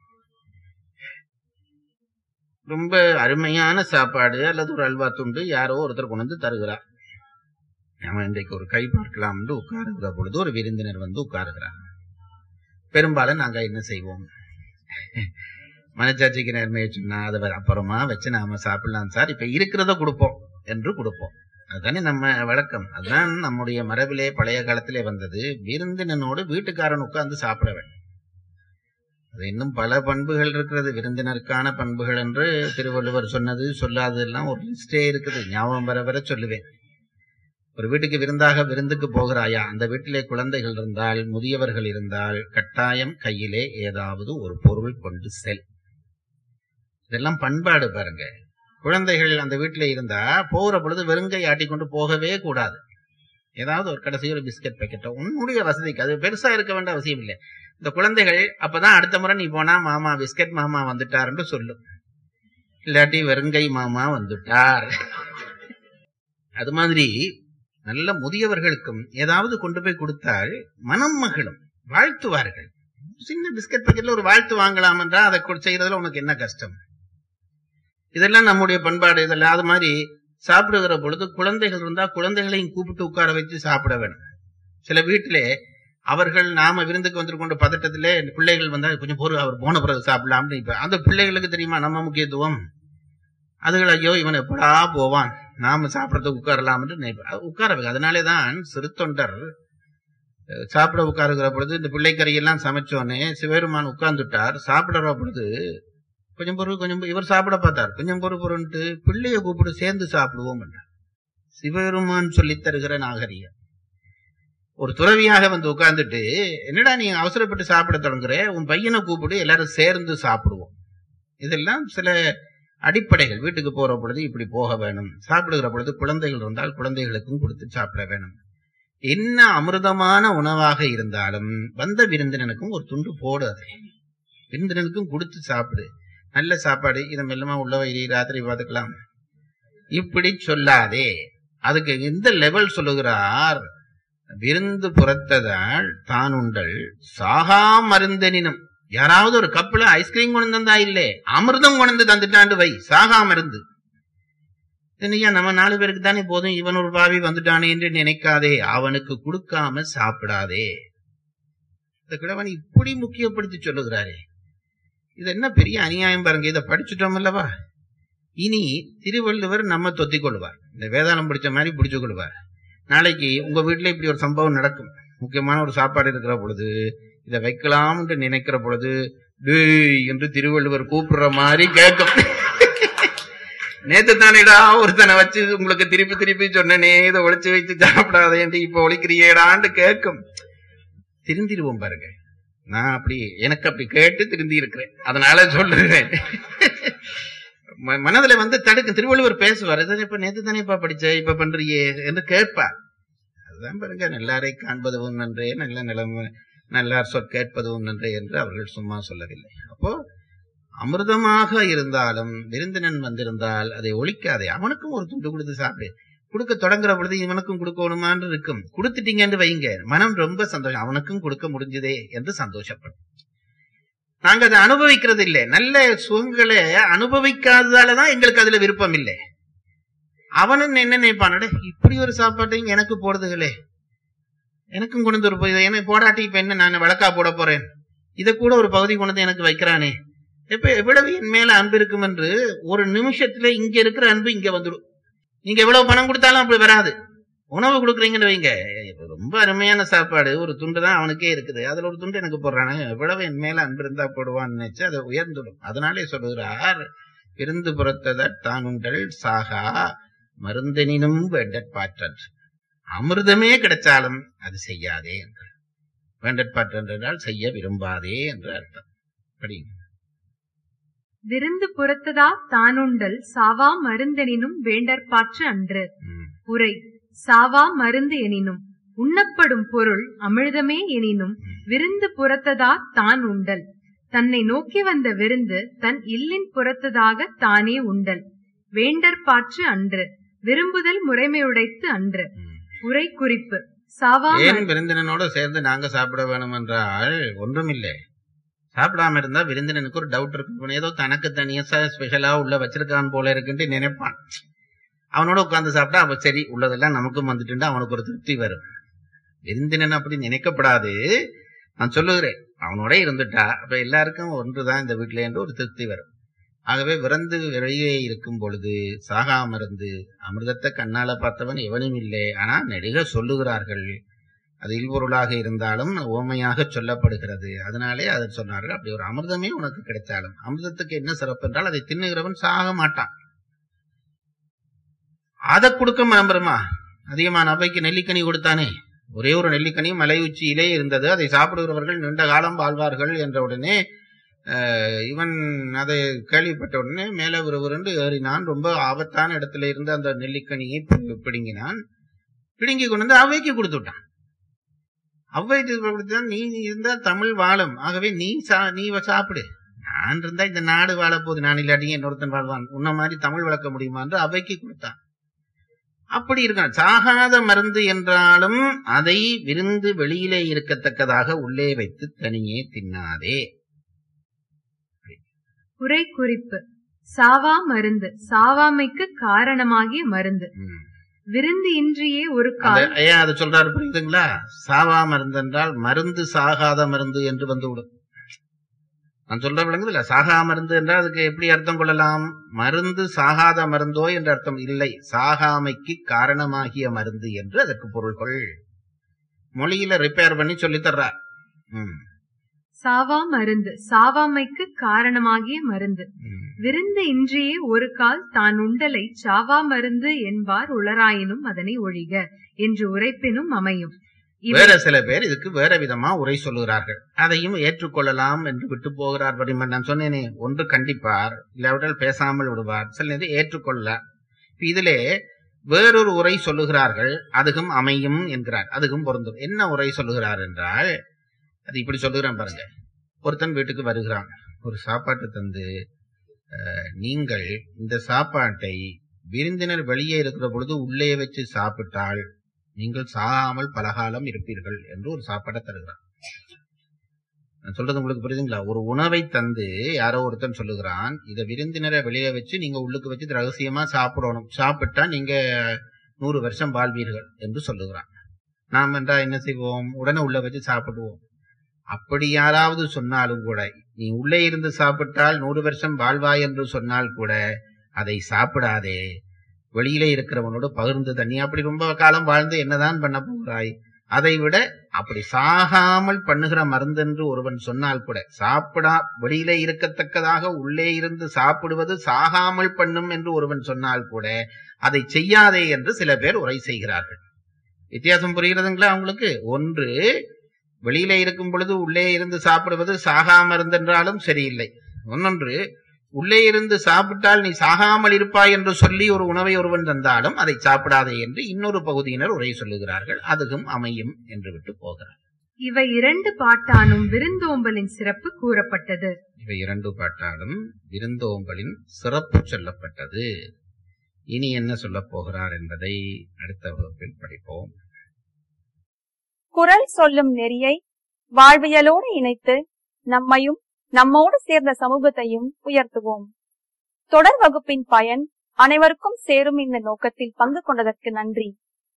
[SPEAKER 3] ரொம்ப அருமையான சாப்பாடு அல்லது ஒரு அல்வா துண்டு யாரோ ஒருத்தர் கொண்டு வந்து தருகிறார் நம்ம இன்றைக்கு ஒரு கை பார்க்கலாம் என்று உட்காருகிற பொழுது ஒரு விருந்தினர் வந்து உட்காருகிறார் பெரும்பாலும் நாங்க என்ன செய்வோம் மனச்சாட்சிக்கு நேர்மையை சொன்னா அதை அப்புறமா வச்சு நாம சாப்பிடலாம் சார் இப்ப இருக்கிறத கொடுப்போம் என்று கொடுப்போம் அதுதானே நம்ம வழக்கம் அதுதான் நம்முடைய மரபிலே பழைய காலத்திலே வந்தது விருந்தினனோடு வீட்டுக்காரன் உட்கார்ந்து சாப்பிட வேண்டும் அது இன்னும் பல பண்புகள் இருக்கிறது விருந்தினருக்கான பண்புகள் என்று திருவள்ளுவர் சொன்னது சொல்லாததெல்லாம் ஒரு லிஸ்டே இருக்குது ஞாபகம் வர வர சொல்லுவேன் ஒரு வீட்டுக்கு விருந்தாக விருந்துக்கு போகிறாயா அந்த வீட்டிலே குழந்தைகள் இருந்தால் முதியவர்கள் இருந்தால் கட்டாயம் கையிலே ஏதாவது ஒரு பொருள் கொண்டு செல் இதெல்லாம் பண்பாடு பாருங்க குழந்தைகள் அந்த வீட்டிலே இருந்தா போகிற பொழுது வெறுங்கை ஆட்டிக்கொண்டு போகவே கூடாது ஏதாவது ஒரு கடைசி ஒரு பிஸ்கட் பேக்கெட்டோ உன்னுடைய வசதிக்கு அது பெருசா இருக்க வேண்டிய அவசியம் இல்லை இந்த குழந்தைகள் அப்பதான் அடுத்த முறை நீ போனா மாமா பிஸ்கட் மாமா வந்துட்டாருன்னு சொல்லும் இல்லாட்டி வெறுங்கை மாமா வந்துட்டார் அது மாதிரி நல்ல முதியவர்களுக்கும் ஏதாவது கொண்டு போய் கொடுத்தால் மனம் மகிழும் வாழ்த்துவார்கள் சின்ன பிஸ்கட் பாக்கெட்ல ஒரு வாழ்த்து வாங்கலாம் என்றா அதை கொ- செய்யறதுல உனக்கு என்ன கஷ்டம் இதெல்லாம் நம்முடைய பண்பாடு இதெல்லாம் அது மாதிரி சாப்பிடுகிற பொழுது குழந்தைகள் இருந்தா குழந்தைகளையும் கூப்பிட்டு உட்கார வச்சு சாப்பிட வேணும் சில வீட்டிலே அவர்கள் நாம விருந்துக்கு வந்திருக்கொண்ட பதட்டத்திலே பிள்ளைகள் வந்தா கொஞ்சம் பொறு அவர் போன பிறகு சாப்பிடலாம்னு இப்ப அந்த பிள்ளைகளுக்கு தெரியுமா நம்ம முக்கியத்துவம் அதுகள் ஐயோ இவன் எப்படா போவான் நாம சாப்பிடறதுக்கு உட்காரலாம் என்று நினைப்ப- அது உட்கார வைக்க அதனாலே தான் சிறுத்தொண்டர் அஹ், சாப்பிட உட்காருகிற பொழுது இந்த பிள்ளைக்கறியெல்லாம் சமைச்சோன்னே சிவபெருமான் உட்கார்ந்துட்டார் சாப்பிடுற பொழுது கொஞ்சம் பொறு கொஞ்சம் பொறு- இவர் சாப்பிட பார்த்தார் கொஞ்சம் பொறு பொருன்ட்டு பிள்ளைய கூப்பிட்டு சேர்ந்து சாப்பிடுவோம் என்றார் சிவபெருமான் சொல்லித் தருகிற நாகரிகம் ஒரு துறவியாக வந்து உட்கார்ந்துட்டு என்னடா நீ அவசரப்பட்டு சாப்பிட தொடங்குற உன் பையனை கூப்பிடு எல்லாரும் சேர்ந்து சாப்பிடுவோம் இதெல்லாம் சில அடிப்படைகள் வீட்டுக்கு போற பொழுது இப்படி போக வேணும் சாப்பிடுகிற பொழுது குழந்தைகள் இருந்தால் குழந்தைகளுக்கும் கொடுத்து சாப்பிட வேணும் என்ன அமிர்தமான உணவாக இருந்தாலும் வந்த விருந்தினனுக்கும் ஒரு துண்டு போடு அது விருந்தினனுக்கும் கொடுத்து சாப்பிடு நல்ல சாப்பாடு இதை மெல்லமா உள்ள வைரி ராத்திரி பார்த்துக்கலாம் இப்படி சொல்லாதே அதுக்கு இந்த லெவல் சொல்லுகிறார் விருந்து புறத்ததால் தான் உண்டல் சாகா மருந்தெனினும் யாராவது ஒரு கப்புல ஐஸ்கிரீம் கொண்டு தந்தா இல்லே அமிர்தம் கொண்டு தந்துட்டாண்டு வை சாகா மருந்து என்னையா நம்ம நாலு பேருக்கு தானே போதும் இவன் ஒரு பாவி வந்துட்டானே என்று நினைக்காதே அவனுக்கு கொடுக்காம சாப்பிடாதே இந்த கிழவன் இப்படி முக்கியப்படுத்தி சொல்லுகிறாரே இது என்ன பெரிய அநியாயம் பாருங்க இதை படிச்சுட்டோம் அல்லவா இனி திருவள்ளுவர் நம்ம தொத்திக் கொள்வார் இந்த வேதாளம் பிடிச்ச மாதிரி பிடிச்சு கொள்வார் நாளைக்கு உங்க வீட்டுல இப்படி ஒரு சம்பவம் நடக்கும் முக்கியமான ஒரு சாப்பாடு இருக்கிற பொழுது இதை வைக்கலாம்னு நினைக்கிற பொழுது டேய் என்று திருவள்ளுவர் கூப்பிடுற மாதிரி கேட்கும் நேத்து தானேடா ஒருத்தனை வச்சு உங்களுக்கு திருப்பி திருப்பி சொன்னனே இதை ஒளிச்சு வச்சு சாப்பிடாதேன்ட்டு இப்ப ஒழிக்கிறியேடான்னு கேட்கும் திருந்திருவோம் பாருங்க நான் அப்படி எனக்கு அப்படி கேட்டு திருந்தி இருக்கிறேன் அதனால சொல்லுறேன் ம- மனதுல வந்து தடுக்கும் திருவள்ளுவர் பேசுவார் இதை இப்ப நேத்து தானே இப்ப படிச்ச இப்ப பண்றியே என்று கேட்பார் அதுதான் பாருங்க நல்லாரை காண்பதுவும் நன்றே நல்ல நிலம் நல்லார் சொற் கேட்பதும் நன்றே என்று அவர்கள் சும்மா சொல்லவில்லை அப்போ அமிர்தமாக இருந்தாலும் விருந்தினன் வந்திருந்தால் அதை ஒழிக்காதே அவனுக்கும் ஒரு துண்டு கொடுத்து சாப்பிடு கொடுக்க தொடங்குற பொழுது இவனுக்கும் கொடுக்கணுமான்னு இருக்கும் கொடுத்துட்டீங்கன்னு வைங்க மனம் ரொம்ப சந்தோஷம் அவனுக்கும் கொடுக்க முடிஞ்சதே என்று சந்தோஷப்படும் நாங்க அதை அனுபவிக்கிறது இல்லை நல்ல சுகங்களை அனுபவிக்காததாலதான் எங்களுக்கு அதுல விருப்பம் இல்லை அவனும் என்ன நினைப்பானட இப்படி ஒரு சாப்பாட்டையும் எனக்கு போடுதுகளே எனக்கும் கொண்டு வந்து ஒரு என்ன போடாட்டி இப்ப என்ன நான் விளக்கா போட போறேன் இதை கூட ஒரு பகுதி கொண்டு வந்து எனக்கு வைக்கிறானே இப்ப எவ்வளவு என் மேல அன்பு இருக்கும் என்று ஒரு நிமிஷத்துல இங்க இருக்கிற அன்பு இங்க வந்துடும் நீங்க எவ்வளவு பணம் கொடுத்தாலும் அப்படி வராது உணவு கொடுக்குறீங்கன்னு வைங்க இப்ப ரொம்ப அருமையான சாப்பாடு ஒரு துண்டு தான் அவனுக்கே இருக்குது அதுல ஒரு துண்டு எனக்கு போடுறானே எவ்வளவு என் மேல அன்பு இருந்தா போடுவான்னு நினைச்சு அதை உயர்ந்துடும் அதனாலே சொல்லுகிறார் விருந்து புறத்தத தானுண்டல் சாகா மருந்தனினும் வேண்டற்பாற்றன் அமிர்தமே கிடைச்சாலும் அது செய்யாதே என்று வேண்டற்பாற்றன் என்றால் செய்ய விரும்பாதே என்று அர்த்தம் படி
[SPEAKER 2] விருந்து புறத்ததா தானுண்டல் சாவா மருந்தெனினும் வேண்டற்பாற்று அன்று
[SPEAKER 3] ம்.
[SPEAKER 2] உரை சாவா மருந்து எனினும் உண்ணப்படும் பொருள் அமிழ்தமே எனினும்
[SPEAKER 3] ம்.
[SPEAKER 2] விருந்து புறத்ததா தான் உண்டல் தன்னை நோக்கி வந்த விருந்து தன் இல்லின் புறத்ததாக தானே உண்டல் வேண்டற்பாற்று அன்று விரும்புதல் முறைமையுடைத்து அன்று
[SPEAKER 3] ம்.
[SPEAKER 2] உரை குறிப்பு சாவா
[SPEAKER 3] ஏன் விருந்தினனோட சேர்ந்து நாங்க சாப்பிட வேணும் என்றால் ஒன்றுமில்லை சாப்பிடாம இருந்தா விருந்தினனுக்கு ஒரு டவுட் இருக்கும் இவன் ஏதோ தனக்கு தனியா ஸ்பெஷலா உள்ள வச்சிருக்கான் போல இருக்குன்ட்டு நினைப்பான் அவனோட உட்கார்ந்து சாப்பிட்டா அப்ப சரி உள்ளதெல்லாம் நமக்கும் வந்துட்டு அவனுக்கு ஒரு திருப்தி வரும் விருந்தினன் அப்படி நினைக்கப்படாது நான் சொல்லுகிறேன் அவனோட இருந்துட்டா அப்ப எல்லாருக்கும் ஒன்றுதான் இந்த வீட்டுல என்று ஒரு திருப்தி வரும் ஆகவே விறந்து வெளியே இருக்கும் பொழுது சாகாம இருந்து அமிர்தத்தை கண்ணால பார்த்தவன் எவனும் இல்லை ஆனா நெடுக சொல்லுகிறார்கள் அது இல்பொருளாக இருந்தாலும் ஓமையாக சொல்லப்படுகிறது அதனாலே அதை சொன்னார்கள் அப்படி ஒரு அமிர்தமே உனக்கு கிடைச்சாலும் அமிர்தத்துக்கு என்ன சிறப்பு என்றால் அதை தின்னுகிறவன் சாக மாட்டான் அதை கொடுக்க நம்புறமா அதிகமான அவைக்கு நெல்லிக்கனி கொடுத்தானே ஒரே ஒரு நெல்லிக்கனி மலை உச்சியிலே இருந்தது அதை சாப்பிடுகிறவர்கள் நீண்ட காலம் வாழ்வார்கள் என்ற உடனே அஹ், இவன் அதை கேள்விப்பட்ட உடனே மேல விறுவிறுண்டு ஏறினான் ரொம்ப ஆபத்தான இடத்துல இருந்து அந்த நெல்லிக்கனியை பி- பிடுங்கினான் பிடுங்கி கொண்டு வந்து அவைக்கு கொடுத்து விட்டான் அவ்வை கொடுத்தான் நீ இருந்தா தமிழ் வாழும் ஆகவே நீ சா- நீ வ- சாப்பிடு நான் இருந்தா இந்த நாடு வாழ போகுது நான் இல்லாட்டி இன்னொருத்தன் வாழ்வான் உன்ன மாதிரி தமிழ் வளர்க்க முடியுமா என்று அவைக்கு கொடுத்தான் அப்படி இருக்கான் சாகாத மருந்து என்றாலும் அதை விருந்து வெளியிலே இருக்கத்தக்கதாக உள்ளே வைத்து தனியே தின்னாதே
[SPEAKER 2] உரை குறிப்பு சாவா மருந்து சாவாமைக்கு காரணமாகிய மருந்து
[SPEAKER 3] ம்.
[SPEAKER 2] விருந்து இன்றியே ஒரு
[SPEAKER 3] அது
[SPEAKER 2] கால்
[SPEAKER 3] ஏன் அது சொல்றாரு புரியுதுங்களா சாவா மருந்து என்றால் மருந்து சாகாத மருந்து என்று வந்துவிடும் நான் சொல்ற விளங்குதுல சாகா மருந்து என்றால் அதுக்கு எப்படி அர்த்தம் கொள்ளலாம் மருந்து சாகாத மருந்தோ என்ற அர்த்தம் இல்லை சாகாமைக்கு காரணமாகிய மருந்து என்று அதற்கு பொருள் கொள் மொழியில ரிப்பேர் பண்ணி சொல்லித் தர்றார் ம்,
[SPEAKER 2] சாவா மருந்து சாவாமைக்கு காரணமாகிய மருந்து
[SPEAKER 3] ம்.
[SPEAKER 2] விருந்து இன்றியே ஒரு கால் தான் உண்டலை சாவா மருந்து என்பார் உளராயினும் அதனை ஒழிக என்று உரைப்பினும் அமையும் இவை-
[SPEAKER 3] வேற சில பேர் இதுக்கு வேற விதமா உரை சொல்லுகிறார்கள் அதையும் ஏற்றுக்கொள்ளலாம் என்று விட்டு போகிறார் வடிமன் நான் சொன்னேனே ஒன்று கண்டிப்பார் இல்லாவிட்டால் பேசாமல் விடுவார் சில நேரம் ஏற்றுக்கொள்ள இப்ப இதிலே வேறொரு உரை சொல்லுகிறார்கள் அதுக்கும் அமையும் என்கிறார் அதுக்கும் பொருந்தும் என்ன உரை சொல்லுகிறார் என்றால் அது இப்படி சொல்லுகிறேன் பாருங்க ஒருத்தன் வீட்டுக்கு வருகிறான் ஒரு சாப்பாட்டு தந்து அஹ், நீங்கள் இந்த சாப்பாட்டை விருந்தினர் வெளியே இருக்கிற பொழுது உள்ளே வச்சு சாப்பிட்டால் நீங்கள் சாகாமல் பலகாலம் இருப்பீர்கள் என்று ஒரு சாப்பாடை தருகிறான் நான் சொல்றது உங்களுக்கு புரியுதுங்களா ஒரு உணவை தந்து யாரோ ஒருத்தன் சொல்லுகிறான் இதை விருந்தினரை வெளியே வச்சு நீங்க உள்ளுக்கு வச்சு இது ரகசியமா சாப்பிடணும் சாப்பிட்டா நீங்க நூறு வருஷம் வாழ்வீர்கள் என்று சொல்லுகிறான் நாம் என்றா என்ன செய்வோம் உடனே உள்ள வச்சு சாப்பிடுவோம் அப்படி யாராவது சொன்னாலும் கூட நீ உள்ளே இருந்து சாப்பிட்டால் நூறு வருஷம் வாழ்வாய் என்று சொன்னால் கூட அதை சாப்பிடாதே வெளியிலே இருக்கிறவனோடு பகிர்ந்து தண்ணி அப்படி ரொம்ப காலம் வாழ்ந்து என்னதான் பண்ண போகிறாய் அதை விட அப்படி சாகாமல் பண்ணுகிற மருந்தென்று ஒருவன் சொன்னால் கூட சாப்பிடா வெளியிலே இருக்கத்தக்கதாக உள்ளே இருந்து சாப்பிடுவது சாகாமல் பண்ணும் என்று ஒருவன் சொன்னால் கூட அதை செய்யாதே என்று சில பேர் உரை செய்கிறார்கள் வித்தியாசம் புரிகிறதுங்களா அவங்களுக்கு ஒன்று வெளியிலே இருக்கும் பொழுது உள்ளே இருந்து சாப்பிடுவது சாகா மருந்தென்றாலும் சரியில்லை ஒன்னொன்று உள்ளே இருந்து சாப்பிட்டால் நீ சாகாமல் இருப்பாய் என்று சொல்லி ஒரு உணவை ஒருவன் தந்தாலும் அதை சாப்பிடாதே என்று இன்னொரு பகுதியினர் உரை சொல்லுகிறார்கள் அதுவும் அமையும் என்று விட்டு போகிறார்
[SPEAKER 2] இவை இரண்டு பாட்டானும் விருந்தோம்பலின் சிறப்பு கூறப்பட்டது
[SPEAKER 3] இவை இரண்டு பாட்டாலும் விருந்தோம்பலின் சிறப்பு சொல்லப்பட்டது இனி என்ன சொல்லப் போகிறார் என்பதை அடுத்த வகுப்பில் படிப்போம்
[SPEAKER 1] குரல் சொல்லும் நெறியை வாழ்வியலோடு இணைத்து நம்மையும் நம்மோடு சேர்ந்த சமூகத்தையும் உயர்த்துவோம் தொடர் வகுப்பின் பயன் அனைவருக்கும் சேரும் இந்த நோக்கத்தில் பங்கு கொண்டதற்கு நன்றி